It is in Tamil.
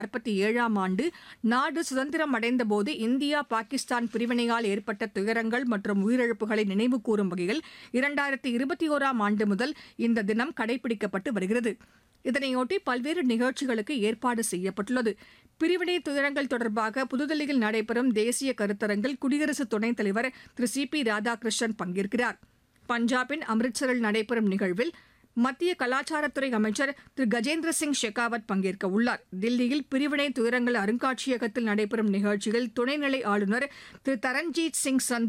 நாற்பத்தி ஏழாம் ஆண்டு நாடு சுதந்திரம் அடைந்தபோது இந்தியா பாகிஸ்தான் பிரிவினையால் ஏற்பட்ட துயரங்கள் மற்றும் உயிரிழப்புகளை நினைவுகூரும் வகையில் இரண்டாயிரத்தி இருபத்தி ஓராம் ஆண்டு முதல் இந்த தினம் கடைபிடிக்கப்பட்டு வருகிறது இதனையொட்டி பல்வேறு நிகழ்ச்சிகளுக்கு ஏற்பாடு செய்யப்பட்டுள்ளது பிரிவினை துயரங்கள் தொடர்பாக புதுதில்லியில் நடைபெறும் தேசிய கருத்தரங்கில் குடியரசு துணைத் தலைவர் திரு சி பி ராதாகிருஷ்ணன் பங்கேற்கிறார் பஞ்சாபின் அம்ரிட்சரில் நடைபெறும் நிகழ்வில் மத்திய கலாச்சாரத்துறை அமைச்சர் திரு கஜேந்திர சிங் ஷெகாவத் பங்கேற்க உள்ளார் தில்லியில் பிரிவினை துயரங்கள் அருங்காட்சியகத்தில் நடைபெறும் நிகழ்ச்சியில் துணைநிலை ஆளுநர் திரு தரண்ஜீத் சிங் சந்து